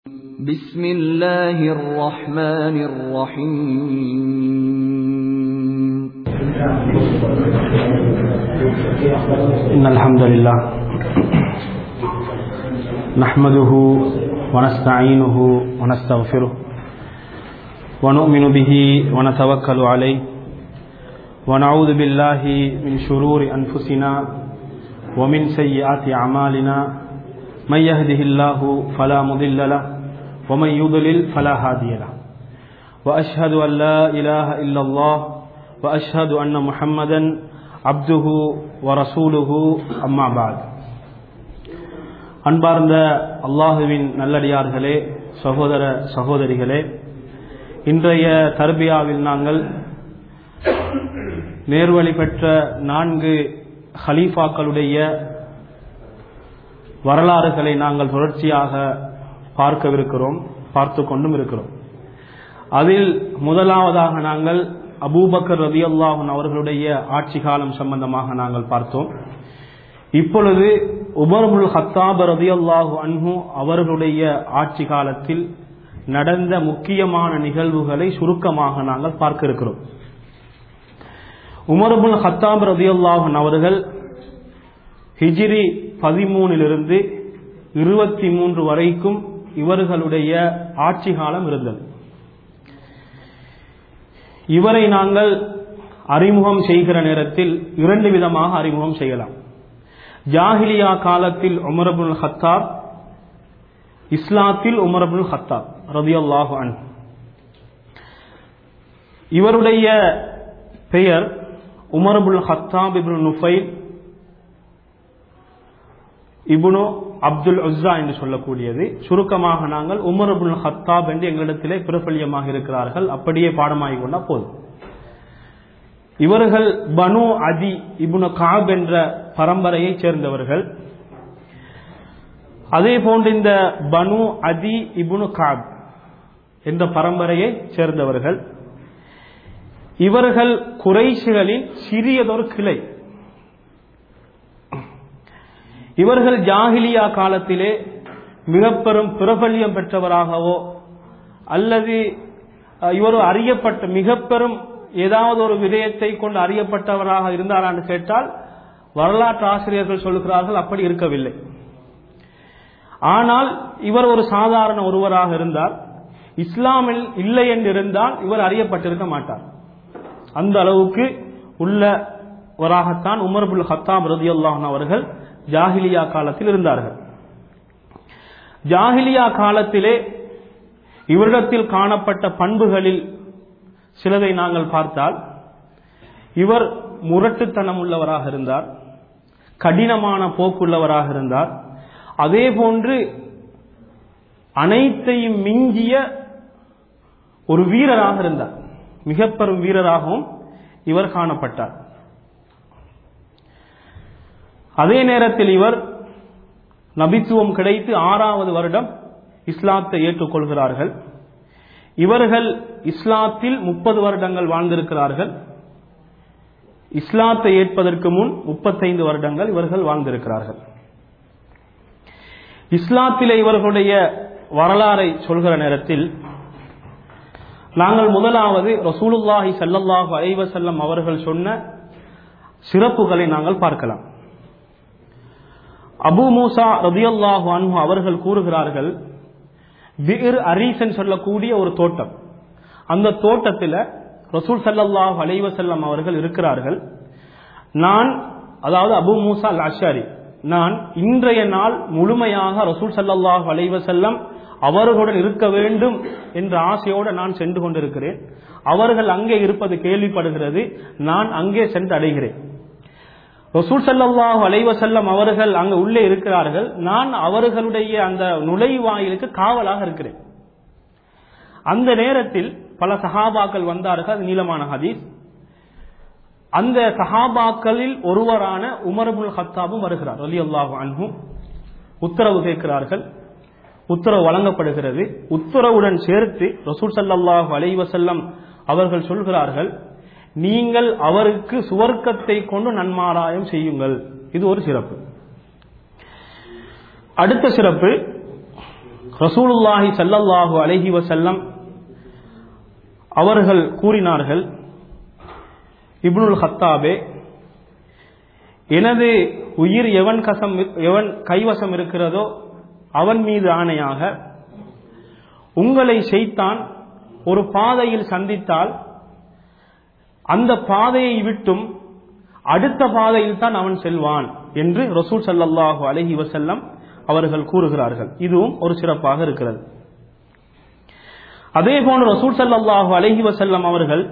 بسم الله الرحمن الرحيم إن الحمد لله نحمده ونستعينه ونستغفره ونؤمن به ونتوكل عليه ونعوذ بالله من شرور أنفسنا ومن سيئات أعمالنا من يهده الله فلا مضل له ومن يضلل فلا هادي له وأشهد أن لا إله إلا الله وأشهد أن محمدا عبده ورسوله أما بعد அன்பார்ந்த அல்லாஹுவின் நல்லடியார்களே சகோதர சகோதரிகளே இன்றைய தர்பியாவில் நாங்கள் நேர்வழி பெற்ற நான்கு ஹலீஃபாக்களுடைய வரலாறுகளை நாங்கள் தொடர்ச்சியாக பார்க்கவிருக்கிறோம் பார்த்து கொண்டும் இருக்கிறோம் அதில் முதலாவதாக நாங்கள் அபூபக்கர் ரதி அல்லாஹன் அவர்களுடைய ஆட்சி காலம் சம்பந்தமாக நாங்கள் பார்த்தோம் இப்பொழுது உமர்முல் ஹத்தாப் ரதி அல்லாஹு அன்ஹு அவர்களுடைய ஆட்சி காலத்தில் நடந்த முக்கியமான நிகழ்வுகளை சுருக்கமாக நாங்கள் பார்க்க இருக்கிறோம் உமர்புல் ஹத்தாப் ரதி அல்லாஹன் அவர்கள் ஹிஜிரி பதிமூனிலிருந்து இருபத்தி மூன்று வரைக்கும் இவர்களுடைய ஆட்சி காலம் இருந்தது இவரை நாங்கள் அறிமுகம் செய்கிற நேரத்தில் இரண்டு விதமாக அறிமுகம் செய்யலாம் ஜாஹிலியா காலத்தில் உமரபுல் ஹத்தாப் இஸ்லாத்தில் உமரபுல் ஹத்தாப் ரதியல்லாஹு அன் இவருடைய பெயர் உமரபுல் ஹத்தாப் இப்னு நுஃபைல் இபுனு அப்துல் உஸ்ஸா என்று சொல்லக்கூடியது சுருக்கமாக நாங்கள் உமர் அபுல் ஹத்தாப் என்று எங்களிடத்திலே பிரபல்யமாக இருக்கிறார்கள் அப்படியே பாடமாகி கொண்டா போதும் இவர்கள் பனு அதி இபுனு காப் என்ற பரம்பரையைச் சேர்ந்தவர்கள் அதே போன்று இந்த பனு அதி இபுனு காப் என்ற பரம்பரையை சேர்ந்தவர்கள் இவர்கள் குறைசுகளின் சிறியதொரு கிளை இவர்கள் ஜாகிலியா காலத்திலே மிக பெரும் பிரபல்யம் பெற்றவராகவோ அல்லது இவர் அறியப்பட்ட மிக பெரும் ஏதாவது ஒரு விடயத்தை கொண்டு அறியப்பட்டவராக இருந்தாரான்னு கேட்டால் வரலாற்று ஆசிரியர்கள் சொல்கிறார்கள் அப்படி இருக்கவில்லை ஆனால் இவர் ஒரு சாதாரண ஒருவராக இருந்தார் இஸ்லாமில் இல்லை என்று இருந்தால் இவர் அறியப்பட்டிருக்க மாட்டார் அந்த அளவுக்கு உள்ளவராகத்தான் உமர்புல் ஹத்தாப் ரதி அவர்கள் ஜாகிலியா காலத்தில் இருந்தார்கள் ஜாகிலியா காலத்திலே இவரிடத்தில் காணப்பட்ட பண்புகளில் சிலதை நாங்கள் பார்த்தால் இவர் முரட்டுத்தனம் உள்ளவராக இருந்தார் கடினமான போக்குள்ளவராக இருந்தார் அதே போன்று அனைத்தையும் மிஞ்சிய ஒரு வீரராக இருந்தார் மிக பெரும் வீரராகவும் இவர் காணப்பட்டார் அதே நேரத்தில் இவர் நபித்துவம் கிடைத்து ஆறாவது வருடம் இஸ்லாத்தை ஏற்றுக்கொள்கிறார்கள் இவர்கள் இஸ்லாத்தில் முப்பது வருடங்கள் வாழ்ந்திருக்கிறார்கள் இஸ்லாத்தை ஏற்பதற்கு முன் முப்பத்தைந்து வருடங்கள் இவர்கள் வாழ்ந்திருக்கிறார்கள் இஸ்லாத்திலே இவர்களுடைய வரலாறை சொல்கிற நேரத்தில் நாங்கள் முதலாவது ரசூலுல்லாஹி சல்லல்லாஹு அலைவசல்லம் அவர்கள் சொன்ன சிறப்புகளை நாங்கள் பார்க்கலாம் அபு மூசா ரதியல்லாஹு அன்ஹு அவர்கள் கூறுகிறார்கள் பிர் அரீசன் சொல்லக்கூடிய ஒரு தோட்டம் அந்த தோட்டத்தில் ரசூல் சல்லாஹு அலைவசல்லம் அவர்கள் இருக்கிறார்கள் நான் அதாவது அபு மூசா அல் அஷாரி நான் இன்றைய நாள் முழுமையாக ரசூல் சல்லாஹு அலைவசல்லம் அவர்களுடன் இருக்க வேண்டும் என்ற ஆசையோடு நான் சென்று கொண்டிருக்கிறேன் அவர்கள் அங்கே இருப்பது கேள்விப்படுகிறது நான் அங்கே சென்று அடைகிறேன் ரசூல் சல்லாஹூ அலைவசல்லம் அவர்கள் அங்கு உள்ளே இருக்கிறார்கள் நான் அவர்களுடைய அந்த நுழைவாயிலுக்கு காவலாக இருக்கிறேன் அந்த நேரத்தில் பல சஹாபாக்கள் வந்தார்கள் அது நீளமான ஹதீஸ் அந்த சஹாபாக்களில் ஒருவரான உமரபுல் ஹத்தாபும் வருகிறார் அலி அல்லாஹு அன்ஹு உத்தரவு கேட்கிறார்கள் உத்தரவு வழங்கப்படுகிறது உத்தரவுடன் சேர்த்து ரசூல் சல்லாஹூ அலைவசல்லம் அவர்கள் சொல்கிறார்கள் நீங்கள் அவருக்கு சுவர்க்கத்தை கொண்டு நன்மாராயம் செய்யுங்கள் இது ஒரு சிறப்பு அடுத்த சிறப்பு ரசூலுல்லாஹி ஸல்லல்லாஹு அலைஹி வஸல்லம் அவர்கள் கூறினார்கள் இப்னுல் ஹத்தாபே எனது உயிர் எவன் கசம் எவன் கைவசம் இருக்கிறதோ அவன் மீது ஆணையாக உங்களை செய்தான் ஒரு பாதையில் சந்தித்தால் அந்த பாதையை விட்டும் அடுத்த பாதையில் தான் அவன் செல்வான் என்று ரசூல் ஸல்லல்லாஹு அலைஹி வஸல்லம் அவர்கள் கூறுகிறார்கள் இதுவும் ஒரு சிறப்பாக இருக்கிறது அதே போன்று ரசூல் ஸல்லல்லாஹு அலைஹி வஸல்லம் அவர்கள்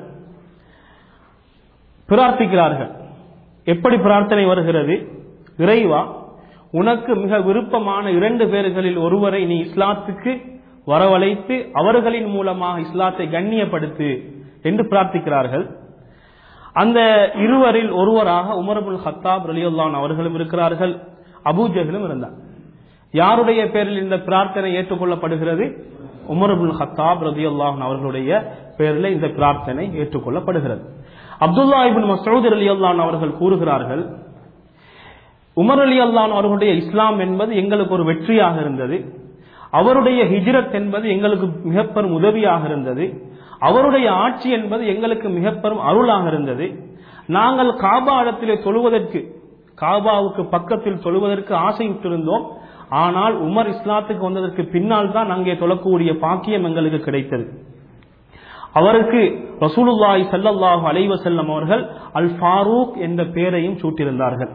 பிரார்த்திக்கிறார்கள் எப்படி பிரார்த்தனை வருகிறது இறைவா உனக்கு மிக விருப்பமான இரண்டு பேர்களில் ஒருவரை நீ இஸ்லாத்துக்கு வரவழைத்து அவர்களின் மூலமாக இஸ்லாத்தை கண்ணியப்படுத்து என்று பிரார்த்திக்கிறார்கள் அந்த இருவரில் ஒருவராக உமரபுல் ஹத்தாப் ரலியுல்லான் அவர்களும் இருக்கிறார்கள் அபூஜகளும் இருந்தார் யாருடைய பேரில் இந்த பிரார்த்தனை ஏற்றுக்கொள்ளப்படுகிறது உமரபுல் ஹத்தாப் ரலியுல்லான் அவர்களுடைய பேரில் இந்த பிரார்த்தனை ஏற்றுக்கொள்ளப்படுகிறது அப்துல்லா இபின் மசூத் அலி அல்லான் அவர்கள் கூறுகிறார்கள் உமர் அலி அல்லான் அவர்களுடைய இஸ்லாம் என்பது எங்களுக்கு ஒரு வெற்றியாக இருந்தது அவருடைய ஹிஜ்ரத் என்பது எங்களுக்கு மிக பெரும் உதவியாக இருந்தது அவருடைய ஆட்சி என்பது எங்களுக்கு மிக பெரும் அருளாக இருந்தது நாங்கள் காபா இடத்திலே தொழுவதற்கு காபாவுக்கு பக்கத்தில் தொழுவதற்கு ஆசையுற்றிருந்தோம் ஆனால் உமர் இஸ்லாத்துக்கு வந்ததற்கு பின்னால் தான் அங்கே தொழக்கூடிய பாக்கியம் எங்களுக்கு கிடைத்தது அவருக்கு ரசூலுல்லாஹி ஸல்லல்லாஹு அலைஹி வஸல்லம் அவர்கள் அல் ஃபாரூக் என்ற பெயரையும் சூட்டியிருந்தார்கள்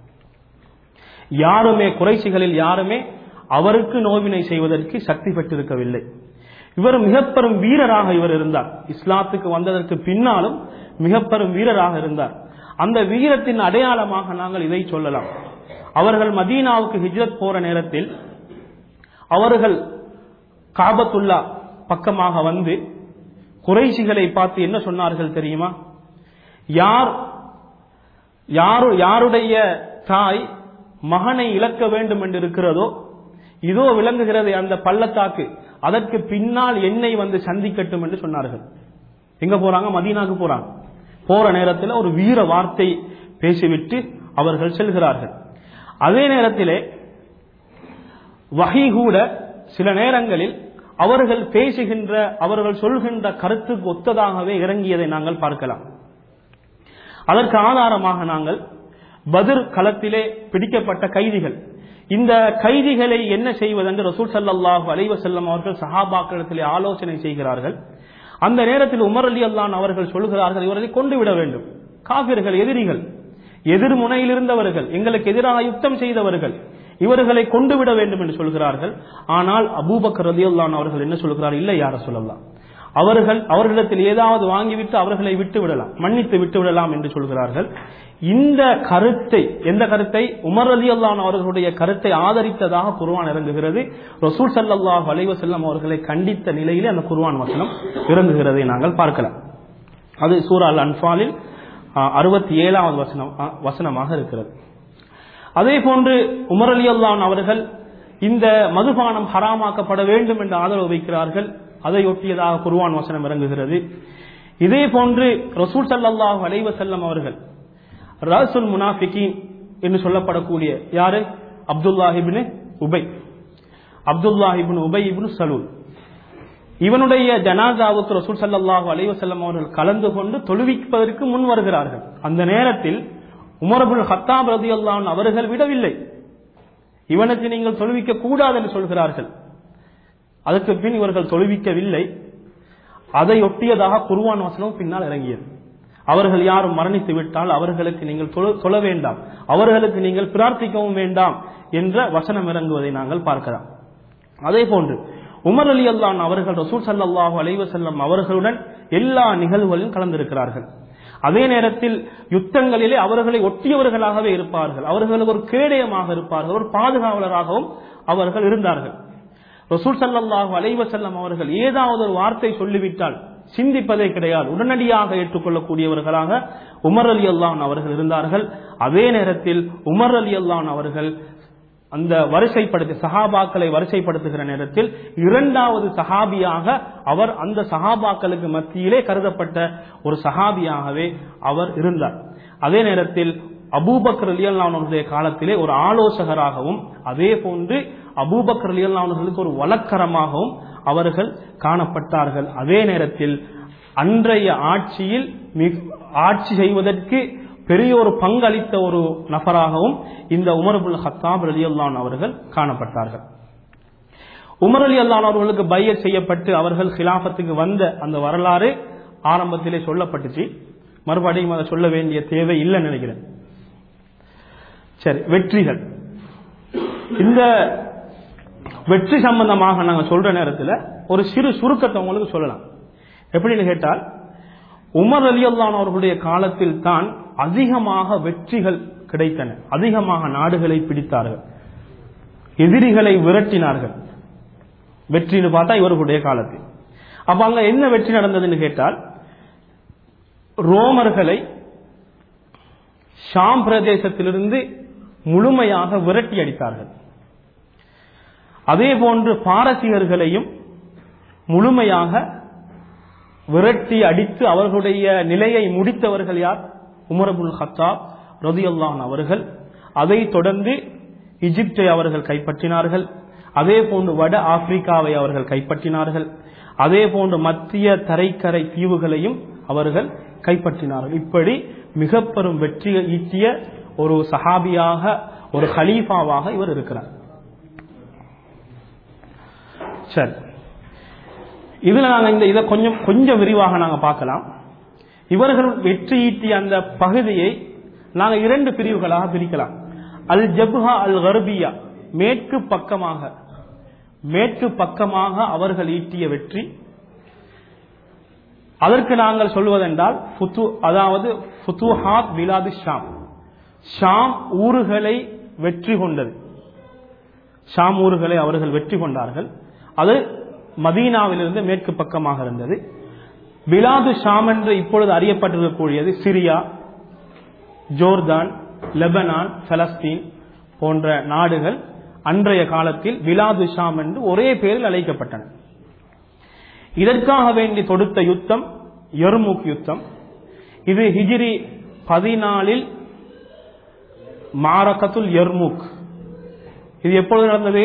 யாருமே குறைசிகளில் யாருமே அவருக்கு நோவினை செய்வதற்கு சக்தி பெற்றிருக்கவில்லை இவர் மிக பெரும் வீரராக இவர் இருந்தார் இஸ்லாத்துக்கு வந்ததற்கு பின்னாலும் மிக பெரும் வீரராக இருந்தார் அந்த வீரத்தின் அடையாளமாக நாங்கள் இதை சொல்லலாம் அவர்கள் மதீனாவுக்கு ஹிஜ்ரத் போற நேரத்தில் அவர்கள் காபத்துல்லா பக்கமாக வந்து குறைசிகளை பார்த்து என்ன சொன்னார்கள் தெரியுமா யார் யாரு யாருடைய தாய் மகனை இழக்க வேண்டும் என்று இருக்கிறதோ இதோ விளங்குகிறது அந்த பள்ளத்தாக்கு அதற்கு பின்னால் என்னை வந்து சந்திக்கட்டும் என்று சொன்னார்கள் எங்க போறாங்க மதீனாக்கு போறாங்க போற நேரத்தில் ஒரு வீர வார்த்தை பேசிவிட்டு அவர்கள் செல்கிறார்கள் அதே நேரத்திலே வகை கூட சில நேரங்களில் அவர்கள் பேசுகின்ற அவர்கள் சொல்கின்ற கருத்துக்கு ஒத்ததாகவே இறங்கியதை நாங்கள் பார்க்கலாம் அதற்கு ஆதாரமாக நாங்கள் பதிர் களத்திலே பிடிக்கப்பட்ட கைதிகள் இந்த கைதிகளை என்ன செய்வதென்று ரசூல் சல்லாஹூ அலைவசல்லம் அவர்கள் சஹாபாக்களிடத்திலே ஆலோசனை செய்கிறார்கள் அந்த நேரத்தில் உமர் அலி அல்லான் அவர்கள் சொல்கிறார்கள் இவர்களை கொண்டு விட வேண்டும் காபிர்கள் எதிரிகள் எதிர்முனையில் இருந்தவர்கள் எங்களுக்கு எதிராக யுத்தம் செய்தவர்கள் இவர்களை கொண்டு விட வேண்டும் என்று சொல்கிறார்கள் ஆனால் அபூபக்கர் ரதி அல்லான் அவர்கள் என்ன சொல்கிறார் இல்லை யார சொல்லலாம் அவர்கள் அவர்களிடத்தில் ஏதாவது வாங்கிவிட்டு அவர்களை விட்டு விடலாம் மன்னித்து விட்டு விடலாம் என்று சொல்கிறார்கள் இந்த கருத்தை எந்த கருத்தை உமர் அலி அல்லான் அவர்களுடைய கருத்தை ஆதரித்ததாக குர்வான் இறங்குகிறது ரசூல் சல்லாஹ் அலைவசல்லம் அவர்களை கண்டித்த நிலையிலே அந்த குர்வான் வசனம் இறங்குகிறதை நாங்கள் பார்க்கலாம் அது சூரால் அன்பாலில் அறுபத்தி ஏழாவது வசனம் வசனமாக இருக்கிறது அதே போன்று உமர் அலி அல்லான் அவர்கள் இந்த மதுபானம் ஹராமாக்கப்பட வேண்டும் என்று ஆதரவு வைக்கிறார்கள் அதை ஒட்டியதாக குர்வான் வசனம் இறங்குகிறது இதே போன்று ரசூல் சல்லாஹ் அலைவசல்லம் அவர்கள் ரசுல் முனாஃபிகீன் என்று சொல்லப்படக்கூடிய யாரு Abdullah ibn Ubayy Abdullah ibn Ubayy ibn Salul இவனுடைய ஜனாதாவுக்கு ரசூல் சல்லாஹூ அலைவசல்லம் அவர்கள் கலந்து கொண்டு தொழுவிப்பதற்கு முன் வருகிறார்கள் அந்த நேரத்தில் உமரபுல் ஹத்தாப் ரதி அல்லான் அவர்கள் விடவில்லை இவனுக்கு நீங்கள் தொழுவிக்க கூடாது என்று சொல்கிறார்கள் அதற்கு பின் இவர்கள் தொழுவிக்கவில்லை அதை ஒட்டியதாக குருவான் வசனம் பின்னால் இறங்கியது அவர்கள் யாரும் மரணித்து விட்டால் அவர்களுக்கு நீங்கள் தொழ வேண்டாம் அவர்களுக்கு நீங்கள் பிரார்த்திக்கவும் வேண்டாம் என்ற வசனம் இறங்குவதை நாங்கள் பார்க்கலாம் அதே போன்று உமர் அலி அல்லான் அவர்கள் ரசூல் சல்லாஹூ அலைவசல்லம் அவர்களுடன் எல்லா நிகழ்வுகளிலும் கலந்திருக்கிறார்கள் அதே நேரத்தில் யுத்தங்களிலே அவர்களை ஒட்டியவர்களாகவே இருப்பார்கள் அவர்களுக்கு ஒரு கேடயமாக இருப்பார்கள் ஒரு பாதுகாவலராகவும் அவர்கள் இருந்தார்கள் ரசூல் சல்லாஹூ அலைவசல்லம் அவர்கள் ஏதாவது ஒரு வார்த்தை சொல்லிவிட்டால் சிந்திப்பதே கிடையாது உடனடியாக ஏற்றுக்கொள்ளக்கூடியவர்களாக உமர் அலி அல்லான் அவர்கள் இருந்தார்கள் அதே நேரத்தில் உமர் அலி அல்லான் அவர்கள் அந்த வரிசைப்படுத்தி சஹாபாக்களை வரிசைப்படுத்துகிற நேரத்தில் இரண்டாவது சஹாபியாக அவர் அந்த சஹாபாக்களுக்கு மத்தியிலே கருதப்பட்ட ஒரு சஹாபியாகவே அவர் இருந்தார் அதே நேரத்தில் அபூபக்கர் அலியல்லானுடைய காலத்திலே ஒரு ஆலோசகராகவும் அதே போன்று அபூபக்கர் ரலியல்லாஹு அவர்களுக்கு ஒரு வழக்கரமாகவும் அவர்கள் காணப்பட்டார்கள் அதே நேரத்தில் அன்றைய ஆட்சியில் மிக- ஆட்சி செய்வதற்கு பெரிய ஒரு பங்களித்த ஒரு நபராகவும் இந்த உமர்புல் ஹத்தாப் ரலியல்லான் அவர்கள் காணப்பட்டார்கள் உமர் அலி அல்லான் அவர்களுக்கு பையத் செய்யப்பட்டு அவர்கள் ஹிலாபத்துக்கு வந்த அந்த வரலாறு ஆரம்பத்திலே சொல்லப்பட்டுச்சு மறுபடியும் அதை சொல்ல வேண்டிய தேவை இல்லைன்னு நினைக்கிறேன் சரி வெற்றிகள் இந்த வெற்றி சம்பந்தமாக நாங்க சொல்ற நேரத்தில் ஒரு சிறு சுருக்கத்தை உங்களுக்கு சொல்லலாம் எப்படின்னு கேட்டால் உமர் அலி அல்லான் அவர்களுடைய காலத்தில் தான் அதிகமாக வெற்றிகள் கிடைத்தன அதிகமாக நாடுகளை பிடித்தார்கள் எதிரிகளை விரட்டினார்கள் வெற்றின்னு பார்த்தா இவர்களுடைய காலத்தில் அப்ப அங்க என்ன வெற்றி நடந்ததுன்னு கேட்டால் ரோமர்களை ஷாம் பிரதேசத்திலிருந்து முழுமையாக விரட்டி அடித்தார்கள் அதே போன்று பாரசீகர்களையும் முழுமையாக விரட்டி அடித்து அவர்களுடைய நிலையை முடித்தவர்கள் யார் உமரபுல் ஹத்தாப் ரதியுல்லான் அவர்கள் அதை தொடர்ந்து எகிப்தை அவர்கள் கைப்பற்றினார்கள் அதே போன்று வட ஆப்பிரிக்காவை அவர்கள் கைப்பற்றினார்கள் அதே போன்று மத்திய தரைக்கரை தீவுகளையும் அவர்கள் கைப்பற்றினார்கள் இப்படி மிக பெரும் வெற்றியை ஈட்டிய ஒரு சஹாபியாக ஒரு ஹலீஃபாவாக இவர் இருக்கிறார் சரி இதுல நாங்க இந்த இதை கொஞ்சம் கொஞ்சம் விரிவாக நாங்க பார்க்கலாம் இவர்கள் வெற்றி ஈட்டிய அந்த பகுதியை நாங்க இரண்டு பிரிவுகளாக பிரிக்கலாம் அல் ஜப்ஹா அல் கர்பியா மேற்கு பக்கமாக மேற்கு பக்கமாக அவர்கள் ஈட்டிய வெற்றி அதற்கு நாங்கள் சொல்வதென்றால் ஃபுத்து அதாவது ஃபுத்துஹாத் பிலாது ஷாம் ஷாம் ஊர்களை வெற்றி கொண்டது ஷாம் ஊர்களை அவர்கள் வெற்றி கொண்டார்கள் அது மதீனாவிலிருந்து மேற்கு பக்கமாக இருந்தது பிலாது ஷாம் என்று இப்பொழுது அறியப்பட்டிருக்கக்கூடியது சிரியா ஜோர்தான் லெபனான் பலஸ்தீன் போன்ற நாடுகள் அன்றைய காலத்தில் பிலாது ஷாம் என்று ஒரே பெயரில் அழைக்கப்பட்டன இதற்காக வேண்டி தொடுத்த யுத்தம் எர்முக் யுத்தம் இது ஹிஜிரி பதினாலில் மாரகத்துல் எர்முக் இது எப்பொழுது நடந்தது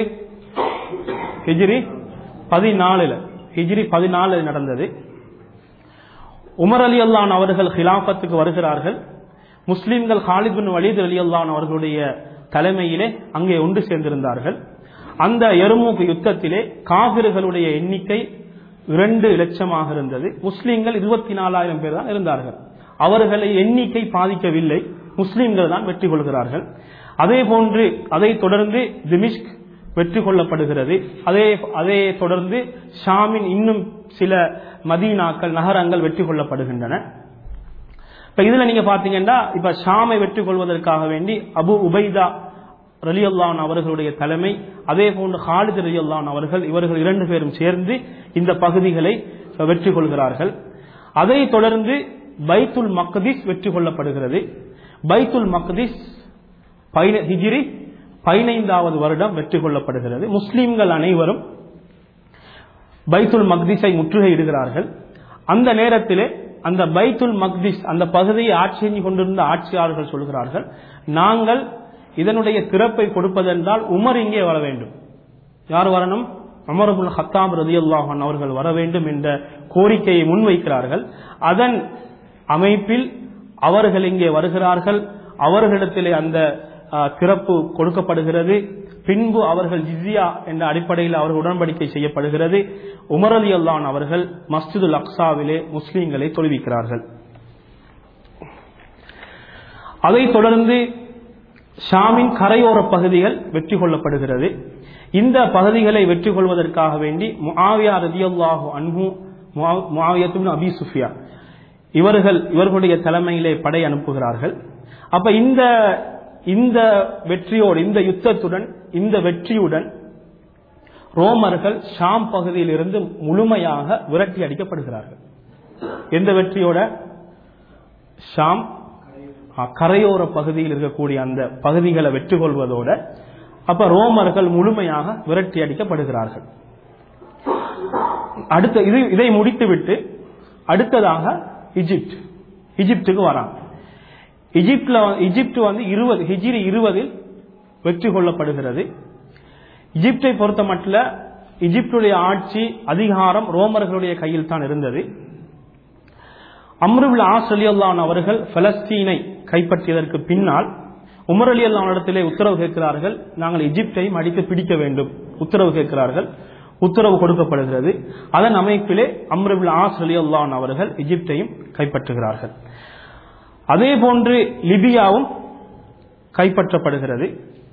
ஹிஜிரி பதினாலுல ஹிஜிரி பதினாலில் நடந்தது உமர் அலி அல்லான் அவர்கள் ஹிலாபத்துக்கு வருகிறார்கள் முஸ்லிம்கள் ஹாலித் பின் வலீத் அலி அல்லான் அவர்களுடைய தலைமையிலே அங்கே ஒன்று சேர்ந்திருந்தார்கள் அந்த எருமூக்கு யுத்தத்திலே காவிர்களுடைய எண்ணிக்கை இரண்டு லட்சமாக இருந்தது முஸ்லிம்கள் இருபத்தி நாலாயிரம் பேர் தான் இருந்தார்கள் அவர்களை எண்ணிக்கை பாதிக்கவில்லை முஸ்லிம்கள் தான் வெற்றி கொள்கிறார்கள் அதே போன்று அதை தொடர்ந்து திமிஷ்க் வெற்றி கொள்ளப்படுகிறது அதே அதே தொடர்ந்து ஷாமின் இன்னும் சில மதீனாக்கள் நகரங்கள் வெற்றி கொள்ளப்படுகின்றன இப்ப இதுல நீங்க பாத்தீங்கன்னா இப்ப ஷாமை வெற்றி கொள்வதற்காக வேண்டி அபு உபைதா ரலியல்லான் அவர்களுடைய தலைமை அதே போன்று ஹாலித் ரலியல்லான் அவர்கள் இவர்கள் இரண்டு பேரும் சேர்ந்து இந்த பகுதிகளை வெற்றி கொள்கிறார்கள் அதை தொடர்ந்து பைத்துல் மக்திஸ் வெற்றி கொள்ளப்படுகிறது பைத்துல் மக்திஸ் ஹிஜிரி பதினைந்தாவது வருடம் வெற்றி கொள்ளப்படுகிறது முஸ்லிம்கள் அனைவரும் பைத்துல் மக்திஸை முற்றுகையிடுகிறார்கள் அந்த நேரத்திலே அந்த பைத்துல் மக்திஸ் அந்த பகுதியை ஆட்சி செஞ்சு கொண்டிருந்த ஆட்சியாளர்கள் சொல்கிறார்கள் நாங்கள் இதனுடைய திறப்பை கொடுப்பதென்றால் உமர் இங்கே வர வேண்டும் யார் வரணும் அமரபுல் ஹத்தாம் ரதியுல்லாஹன் அவர்கள் வர வேண்டும் என்ற கோரிக்கையை முன்வைக்கிறார்கள் அதன் அமைப்பில் அவர்கள் இங்கே வருகிறார்கள் அவர்களிடத்திலே அந்த திறப்பு கொடுக்கப்படுகிறது பின்பு அவர்கள் ஜிஸ்யா என்ற அடிப்படையில் அவர்கள் உடன்படிக்கை செய்யப்படுகிறது உமர் அலி அல்லான் அவர்கள் மஸ்ஜிதுல் அக்சாவிலே முஸ்லீம்களை தொழுவிக்கிறார்கள் அதைத் தொடர்ந்து ஷாமின் கரையோர பகுதிகள் வெற்றி கொள்ளப்படுகிறது இந்த பகுதிகளை வெற்றி கொள்வதற்காக வேண்டி முஆவியா ரதியல்லாஹு அன்ஹு முஆவியத்துன் அபி சுஃபியா இவர்கள் இவர்களுடைய தலைமையிலே படை அனுப்புகிறார்கள் அப்ப இந்த இந்த வெற்றியோடு இந்த யுத்தத்துடன் இந்த வெற்றியுடன் ரோமர்கள் ஷாம் பகுதியில் இருந்து முழுமையாக விரட்டி அடிக்கப்படுகிறார்கள் எந்த வெற்றியோட ஷாம் கரையோர பகுதியில் இருக்கக்கூடிய அந்த பகுதிகளை வெற்றி கொள்வதோட அப்ப ரோமர்கள் முழுமையாக விரட்டி அடிக்கப்படுகிறார்கள் அடுத்த இது இதை முடித்துவிட்டு அடுத்ததாக இஜிப்ட் இஜிப்டுக்கு வராங்க இஜிப்ட்ல இஜிப்ட் வந்து இருபது ஹிஜிரி இருபதில் வெற்றி கொள்ளப்படுகிறது எகிப்தை பொறுத்த மட்டும் எகிப்துடைய ஆட்சி அதிகாரம் ரோமர்களுடைய கையில் தான் இருந்தது அம்ருல் ஆஸ் அலி அல்லான் அவர்கள் பலஸ்தீனை கைப்பற்றியதற்கு பின்னால் உமர் அலி அல்லானிடத்திலே உத்தரவு கேட்கிறார்கள் நாங்கள் எகிப்தையும் அடித்து பிடிக்க வேண்டும் உத்தரவு கேட்கிறார்கள் உத்தரவு கொடுக்கப்படுகிறது அதன் அமைப்பிலே அம்ருல் ஆஸ் அலி அல்லான் அவர்கள் எகிப்தையும் கைப்பற்றுகிறார்கள் அதே போன்று லிபியாவும் கைப்பற்றப்படுகிறது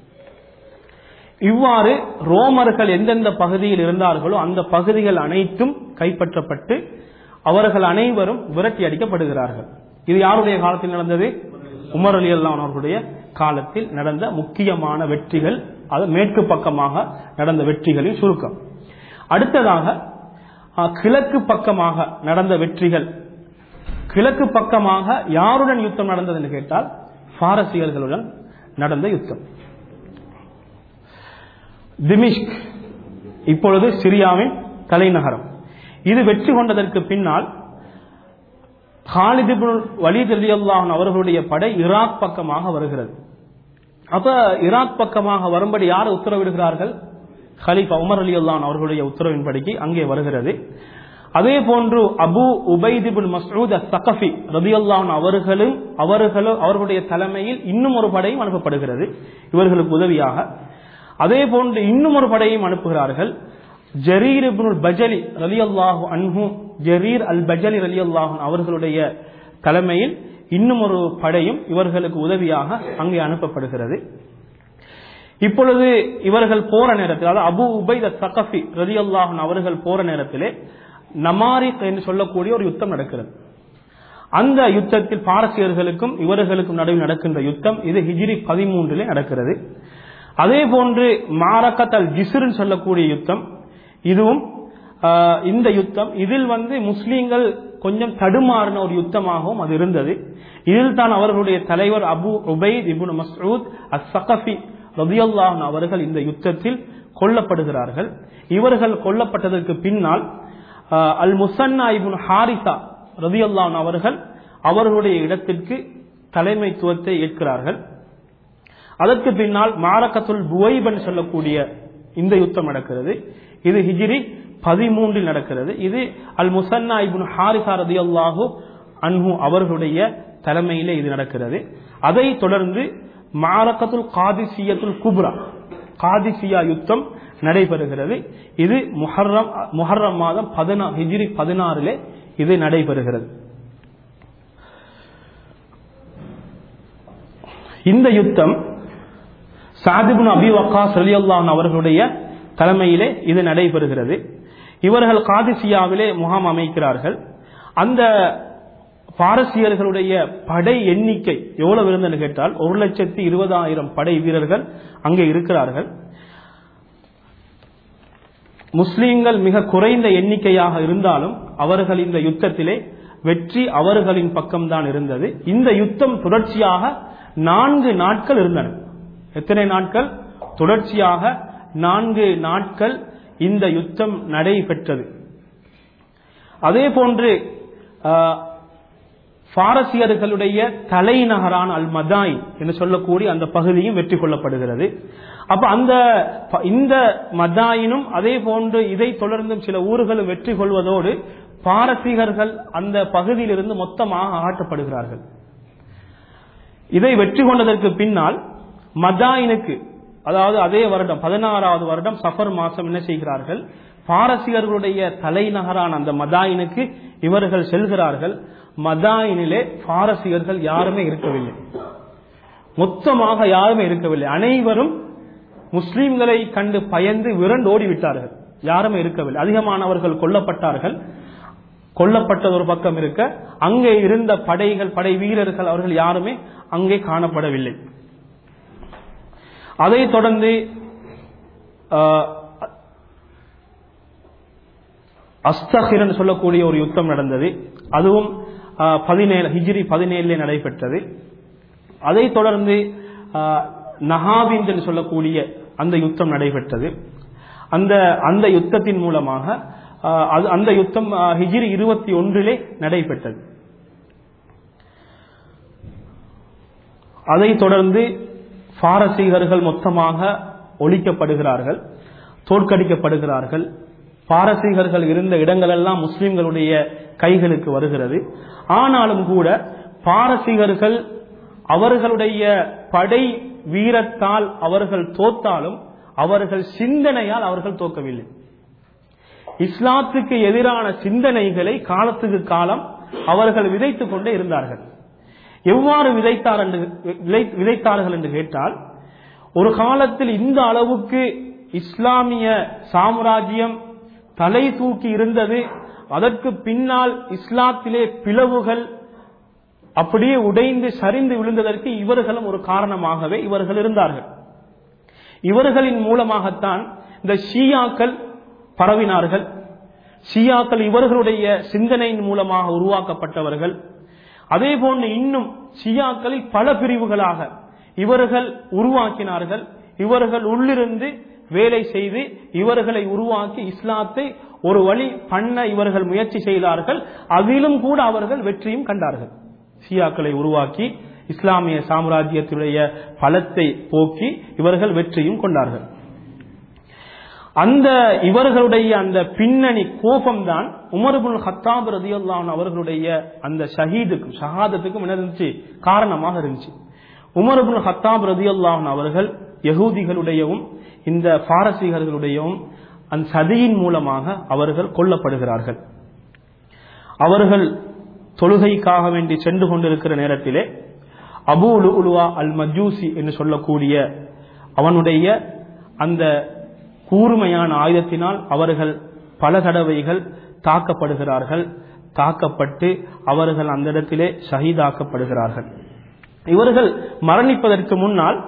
இவ்வாறு ரோமர்கள் எந்தெந்த பகுதியில் இருந்தார்களோ அந்த பகுதிகள் அனைத்தும் கைப்பற்றப்பட்டு அவர்கள் அனைவரும் விரட்டி அடிக்கப்படுகிறார்கள் இது யாருடைய காலத்தில் நடந்தது உமர் அலி அல்லான் அவர்களுடைய காலத்தில் நடந்த முக்கியமான வெற்றிகள் அது மேற்கு பக்கமாக நடந்த வெற்றிகளின் சுருக்கம் அடுத்ததாக அஹ், கிழக்கு பக்கமாக நடந்த வெற்றிகள் கிழக்கு பக்கமாக யாருடன் யுத்தம் நடந்தது என்று கேட்டால் பாரசீகர்களுடன் நடந்த யுத்தம் திமிஷ்க் இப்பொழுது சிரியாவின் தலைநகரம் இது வெற்றி கொண்டதற்கு பின்னால் ஹாலித் இப்னு வலீத் ரலியல்லாஹு அவர்களுடைய படை ஈராக் பக்கமாக வருகிறது அப்ப ஈராக் பக்கமாக வரும்படி யார் உத்தரவிடுகிறார்கள் ஹலீஃபா உமர் அலி அல்லான் அவர்களுடைய உத்தரவின்படிக்கு அங்கே வருகிறது அதே போன்று அபு உபைதிபுல் மஸ்ஊத் சகஃபி ரபியல்லான் அவர்களும் அவர்களும் அவர்களுடைய தலைமையில் இன்னும் ஒரு படையும் அனுப்பப்படுகிறது இவர்களுக்கு உதவியாக அதே போன்று இன்னும் ஒரு படையும் அனுப்புகிறார்கள் ஜரீர் இப்னுல் பஜலி ரலியல்லாஹு அன்ஹு ஜரீர் அல் பஜலி ரலியல்லாஹு அவர்களுடைய தலைமையில் இன்னும் ஒரு படையும் இவர்களுக்கு உதவியாக அங்கே அனுப்பப்படுகிறது இப்பொழுது இவர்கள் போற நேரத்தில் அதாவது அபு உபைத சகஃபி ரலியல்லாஹு அவர்கள் போற நேரத்திலே நமாரிக் என்று சொல்லக்கூடிய ஒரு யுத்தம் நடக்கிறது அந்த யுத்தத்தில் பாரசீகர்களுக்கும் இவர்களுக்கும் நடுவில் நடக்கின்ற யுத்தம் இது ஹிஜ்ரி பதிமூன்றிலே நடக்கிறது அதே போன்று மாரக்கத் அல் ஜிஸ்ருன்னு சொல்லக்கூடிய யுத்தம் இதுவும் ஆஹ், இந்த யுத்தம் இதில் வந்து முஸ்லீம்கள் கொஞ்சம் தடுமாறின ஒரு யுத்தமாகவும் அது இருந்தது இதில் தான் அவர்களுடைய தலைவர் அபு உபைத் இபுன் மஸ்ஊத் அஸ் சகஃபி ரபியல்லாஹன் அவர்கள் இந்த யுத்தத்தில் கொல்லப்படுகிறார்கள் இவர்கள் கொல்லப்பட்டதற்கு பின்னால் ஆஹ், அல் முசன்னா இபுன் ஹாரிசா ரபியல்லான் அவர்கள் அவர்களுடைய இடத்திற்கு தலைமைத்துவத்தை ஏற்கிறார்கள் அதற்கு பின்னால் மாரக்கத்துல் புவைபன் சொல்லக்கூடிய இந்த யுத்தம் நடக்கிறது இது ஹிஜ்ரி பதிமூன்றில் நடக்கிறது இது அல் முசன்னா இப்னு ஹாரிசா ரதியல்லாஹு அன்ஹு அவர்களுடைய தலைமையிலே இது நடக்கிறது அதை தொடர்ந்து மாரக்கத்துல் காதிசியத்துல் குப்ரா காதிசியா யுத்தம் நடைபெறுகிறது இது முஹர்ரம் முஹர்ரம் மாதம் பதினா ஹிஜ்ரி பதினாறிலே இது நடைபெறுகிறது இந்த யுத்தம் சாதிபுன் அபி வக்காஸ் ரலியல்லாஹு அவர்களுடைய தலைமையிலே இது நடைபெறுகிறது இவர்கள் காதிசியாவிலே முகாம் அமைக்கிறார்கள் அந்த பாரசீகர்களுடைய படை எண்ணிக்கை எவ்வளவு இருந்ததுன்னு கேட்டால் ஒரு லட்சத்தி இருபதாயிரம் படை வீரர்கள் அங்கே இருக்கிறார்கள் முஸ்லீம்கள் மிக குறைந்த எண்ணிக்கையாக இருந்தாலும் அவர்கள் இந்த யுத்தத்திலே வெற்றி அவர்களின் பக்கம்தான் இருந்தது இந்த யுத்தம் தொடர்ச்சியாக நான்கு நாட்கள் இருந்தன எத்தனை நாட்கள் தொடர்ச்சியாக நான்கு நாட்கள் இந்த யுத்தம் நடைபெற்றது அதே போன்று ஆஹ், பாரசீகர்களுடைய தலைநகரான அல் மதாய் என்று சொல்லக்கூடிய அந்த பகுதியும் வெற்றி கொள்ளப்படுகிறது அப்ப அந்த ப- இந்த மதாயினும் அதே போன்று இதை தொடர்ந்தும் சில ஊர்களும் வெற்றி கொள்வதோடு பாரசீகர்கள் அந்த பகுதியிலிருந்து மொத்தமாக அகற்றப்படுகிறார்கள் இதை வெற்றி கொண்டதற்கு பின்னால் மதாயினுக்கு அதாவது அதே வருடம் பதினாறாவது வருடம் சஃபர் மாசம் என்ன செய்கிறார்கள் பாரசீகர்களுடைய தலைநகரான அந்த மதாயினுக்கு இவர்கள் செல்கிறார்கள் மதாயினிலே பாரசீகர்கள் யாருமே இருக்கவில்லை மொத்தமாக யாருமே இருக்கவில்லை அனைவரும் முஸ்லிம்களை கண்டு பயந்து விரண்டு ஓடிவிட்டார்கள் யாருமே இருக்கவில்லை அதிகமானவர்கள் கொல்லப்பட்டார்கள் கொல்லப்பட்டது ஒரு பக்கம் இருக்க அங்கே இருந்த படைகள் படை வீரர்கள் அவர்கள் யாருமே அங்கே காணப்படவில்லை அதை தொடர்ந்து ஆஹ், அஸ்தஹிரன் சொல்லக்கூடிய ஒரு யுத்தம் நடந்தது அதுவும் ஆஹ், பதினேழு ஹிஜ்ரி பதினேழுல நடைபெற்றது அதை தொடர்ந்து ஆஹ், நஹாபிந்த் என்று சொல்லக்கூடிய அந்த யுத்தம் நடைபெற்றது அந்த அந்த யுத்தத்தின் மூலமாக ஆஹ், அது- அந்த யுத்தம் ஆஹ், ஹிஜ்ரி இருபத்தி ஒன்றிலே நடைபெற்றது அதை தொடர்ந்து பாரசீகர்கள் மொத்தமாக ஒழிக்கப்படுகிறார்கள் தோற்கடிக்கப்படுகிறார்கள் பாரசீகர்கள் இருந்த இடங்களெல்லாம் முஸ்லிம்களுடைய கைகளுக்கு வருகிறது ஆனாலும் கூட பாரசீகர்கள் அவர்களுடைய படை வீரத்தால் அவர்கள் தோத்தாலும் அவர்கள் சிந்தனையால் அவர்கள் தோக்கவில்லை இஸ்லாத்துக்கு எதிரான சிந்தனைகளை காலத்துக்கு காலம் அவர்கள் விதைத்துக் கொண்டே இருந்தார்கள் எவ்வாறு விதைத்தார் என்று விதை- விதைத்தார்கள் என்று கேட்டால் ஒரு காலத்தில் இந்த அளவுக்கு இஸ்லாமிய சாம்ராஜ்யம் தலை தூக்கி இருந்தது அதற்கு பின்னால் இஸ்லாத்திலே பிளவுகள் அப்படியே உடைந்து சரிந்து விழுந்ததற்கு இவர்களும் ஒரு காரணமாகவே இவர்கள் இருந்தார்கள் இவர்களின் மூலமாகத்தான் இந்த ஷியாக்கள் பரவினார்கள் ஷியாக்கள் இவர்களுடைய சிந்தனையின் மூலமாக உருவாக்கப்பட்டவர்கள் அதே போன்று இன்னும் ஷியாக்களில் பல பிரிவுகளாக இவர்கள் உருவாக்கினார்கள் இவர்கள் உள்ளிருந்து வேலை செய்து இவர்களை உருவாக்கி இஸ்லாத்தை ஒரு வழி பண்ண இவர்கள் முயற்சி செய்தார்கள் அதிலும் கூட அவர்கள் வெற்றியும் கண்டார்கள் ஷியாக்களை உருவாக்கி இஸ்லாமிய சாம்ராஜ்யத்துடைய பலத்தை போக்கி இவர்கள் வெற்றியும் கொண்டார்கள் அந்த இவர்களுடைய அந்த பின்னணி கோபம்தான் உமர்புல் ஹத்தாப் ரதியுல்லான் அவர்களுடைய அந்த ஷஹீதுக்கும் ஷஹாதத்துக்கும் என்ன இருந்துச்சு காரணமாக இருந்துச்சு உமர்புல் ஹத்தாப் ரதியுல்லான் அவர்கள் யகூதிகளுடையவும் இந்த பாரசீகர்களுடையவும் அந்த சதியின் மூலமாக அவர்கள் கொல்லப்படுகிறார்கள் அவர்கள் தொழுகைக்காக வேண்டி சென்று கொண்டிருக்கிற நேரத்திலே அபு உலுவா அல் மஜூசி என்று சொல்லக்கூடிய அவனுடைய அந்த கூர்மையான ஆயுதத்தினால் அவர்கள் பல தடவைகள் தாக்கப்படுகிறார்கள் தாக்கப்பட்டு அவர்கள் அந்த இடத்திலே ஷஹீதாக்கப்படுகிறார்கள் இவர்கள் மரணிப்பதற்கு முன்னால்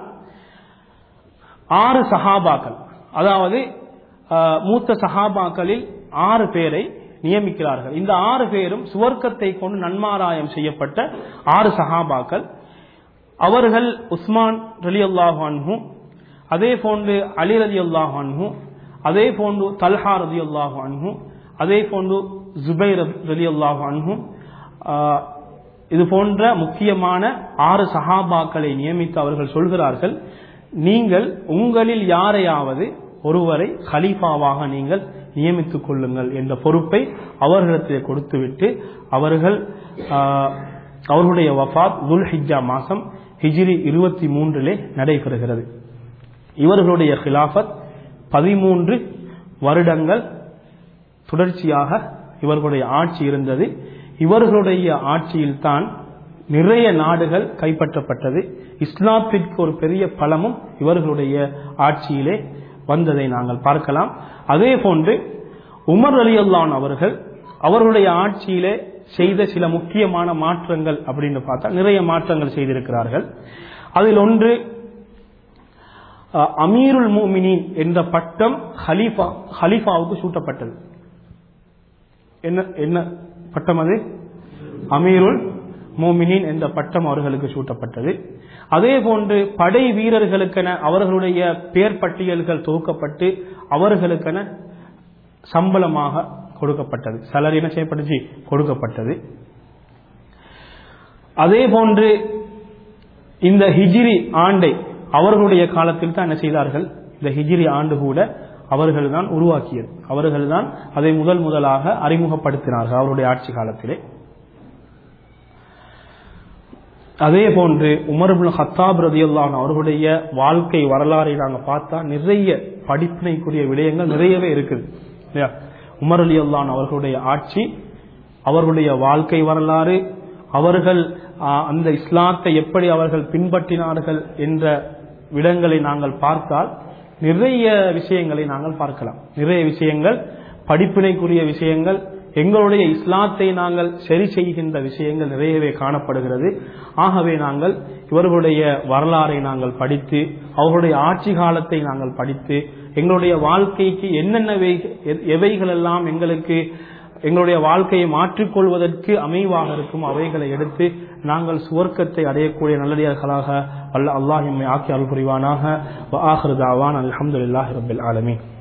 ஆறு சஹாபாக்கள் அதாவது ஆஹ், மூத்த சஹாபாக்களில் ஆறு பேரை நியமிக்கிறார்கள் இந்த ஆறு பேரும் சுவர்க்கத்தை கொண்டு நன்மாராயம் செய்யப்பட்ட ஆறு சஹாபாக்கள் அவர்கள் உஸ்மான் ரலி அல்லாஹு அன்ஹு அதே போன்று அலி ரலி அல்லாஹு அன்ஹு அதே போன்று தல்ஹா ரலி அல்லாஹு அன்ஹு அதே போன்று ஜுபைர் ரலி அல்லாஹு அன்ஹு ஆஹ், இது போன்ற முக்கியமான ஆறு சஹாபாக்களை நியமித்து அவர்கள் சொல்கிறார்கள் நீங்கள் உங்களில் யாரையாவது ஒருவரை கலீஃபாவாக நீங்கள் நியமித்துக் கொள்ளுங்கள் என்ற பொறுப்பை அவர்களிடத்தில் கொடுத்துவிட்டு அவர்கள் ஆஹ், அவர்களுடைய வஃபாத் துல் ஹிஜ்ஜா மாசம் ஹிஜ்ரி இருபத்தி மூன்றிலே நடைபெறுகிறது இவர்களுடைய கிலாஃபத் பதிமூன்று வருடங்கள் தொடர்ச்சியாக இவர்களுடைய ஆட்சி இருந்தது இவர்களுடைய ஆட்சியில்தான் நிறைய நாடுகள் கைப்பற்றப்பட்டது இஸ்லாத்திற்கு ஒரு பெரிய பலமும் இவர்களுடைய ஆட்சியிலே வந்ததை நாங்கள் பார்க்கலாம் அதே போன்று உமர் அலியல்லான் அவர்கள் அவர்களுடைய ஆட்சியிலே செய்த சில முக்கியமான மாற்றங்கள் அப்படின்னு பார்த்தா நிறைய மாற்றங்கள் செய்திருக்கிறார்கள் அதில் ஒன்று அஹ், அமீருல் மூமினின் என்ற பட்டம் ஹலீஃபா ஹலீஃபாவுக்கு சூட்டப்பட்டது என்ன என்ன பட்டம் அது அமீருல் மோமினின் என்ற பட்டம் அவர்களுக்கு சூட்டப்பட்டது அதே போன்று படை வீரர்களுக்கென அவர்களுடைய பேர் பட்டியல்கள் தொகுக்கப்பட்டு அவர்களுக்கென சம்பளமாக கொடுக்கப்பட்டது சலரி என்ன செய்யப்பட்டுச்சு கொடுக்கப்பட்டது அதே போன்று இந்த ஹிஜ்ரி ஆண்டை அவர்களுடைய காலத்தில் தான் என்ன செய்தார்கள் இந்த ஹிஜ்ரி ஆண்டு கூட அவர்கள் தான் உருவாக்கியது அவர்கள் தான் அதை முதல் முதலாக அறிமுகப்படுத்தினார்கள் அவருடைய ஆட்சி காலத்திலே அதே போன்று உமர்புல் ஹத்தாப் ரதியுல்லான் அவர்களுடைய வாழ்க்கை வரலாறை நாங்கள் பார்த்தா நிறைய படிப்பினைக்குரிய விடயங்கள் நிறையவே இருக்குது இல்லையா உமர் அலி அல்லான் அவர்களுடைய ஆட்சி அவர்களுடைய வாழ்க்கை வரலாறு அவர்கள் ஆ, அந்த இஸ்லாத்தை எப்படி அவர்கள் பின்பற்றினார்கள் என்ற விடங்களை நாங்கள் பார்த்தால் நிறைய விஷயங்களை நாங்கள் பார்க்கலாம் நிறைய விஷயங்கள் படிப்பினைக்குரிய விஷயங்கள் எங்களுடைய இஸ்லாத்தை நாங்கள் சரி செய்கின்ற விஷயங்கள் நிறையவே காணப்படுகிறது ஆகவே நாங்கள் இவர்களுடைய வரலாறை நாங்கள் படித்து அவர்களுடைய ஆட்சி காலத்தை நாங்கள் படித்து எங்களுடைய வாழ்க்கைக்கு என்னென்ன எவைகளெல்லாம் எங்களுக்கு எங்களுடைய வாழ்க்கையை மாற்றிக்கொள்வதற்கு அமைவாக இருக்கும் அவைகளை எடுத்து நாங்கள் சுவர்க்கத்தை அடையக்கூடிய நல்லடியார்களாக அல்ல அல்லாஹ் எம்மை ஆக்கி அருள் புரிவானாக வ ஆஹிரு தாவான் அல்ஹம்துலில்லாஹி ரப்பில் ஆலமீன்